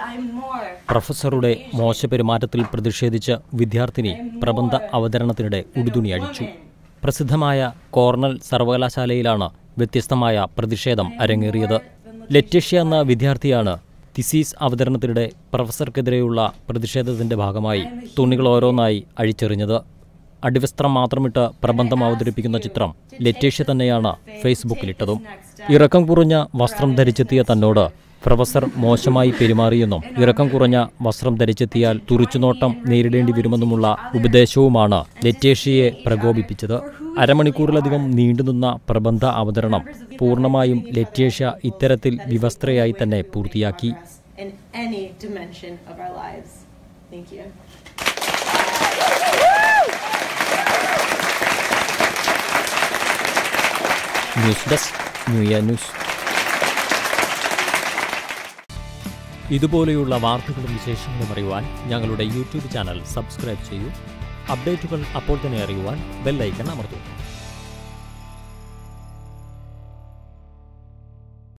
I'm more. പ്രൊഫസറുടെ മോശ പെരുമാറ്റത്തിൽ പ്രതിഷേധിച്ച് വിദ്യാർത്ഥിനി പ്രബന്ധ അവതരണത്തിനിടെ ഉടുതുണി അഴിച്ചു പ്രസിദ്ധമായ കോർണൽ സർവകലാശാലയിലാണ് വ്യത്യസ്തമായ പ്രതിഷേധം അരങ്ങേറിയത് ലെറ്റേഷ്യ എന്ന വിദ്യാർത്ഥിയാണ് തിസീസ് അവതരണത്തിനിടെ പ്രൊഫസർക്കെതിരെയുള്ള പ്രതിഷേധത്തിന്റെ ഭാഗമായി തുണികൾ ഓരോന്നായി അഴിച്ചെറിഞ്ഞത് അടിവസ്ത്രം മാത്രമിട്ട് പ്രബന്ധം അവതരിപ്പിക്കുന്ന ചിത്രം ലെറ്റേഷ്യ തന്നെയാണ് ഫേസ്ബുക്കിലിട്ടതും ഇറക്കം കുറഞ്ഞ വസ്ത്രം ധരിച്ചെത്തിയ തന്നോട് പ്രൊഫസർ മോശമായി പെരുമാറിയെന്നും ഇറക്കം കുറഞ്ഞ വസ്ത്രം ധരിച്ചെത്തിയാൽ തുറിച്ചുനോട്ടം നേരിടേണ്ടി വരുമെന്നുമുള്ള ഉപദേശവുമാണ് ലെറ്റേഷ്യയെ പ്രകോപിപ്പിച്ചത് അരമണിക്കൂറിലധികം നീണ്ടുനിന്ന പ്രബന്ധ അവതരണം പൂർണ്ണമായും ലെറ്റേഷ്യ ഇത്തരത്തിൽ വിവസ്ത്രയായി തന്നെ പൂർത്തിയാക്കി In any dimension of our lives. Thank you. News desk new year news ഇതുപോലെയുള്ള വാർത്തകളും വിശേഷങ്ങളും അറിയുവാൻ ഞങ്ങളുടെ യൂട്യൂബ് ചാനൽ സബ്സ്ക്രൈബ് ചെയ്യൂ അപ്ഡേറ്റുകൾ അപ്പോൾ തന്നെ അറിയുവാൻ ബെൽ ഐക്കൺ അമർത്തൂ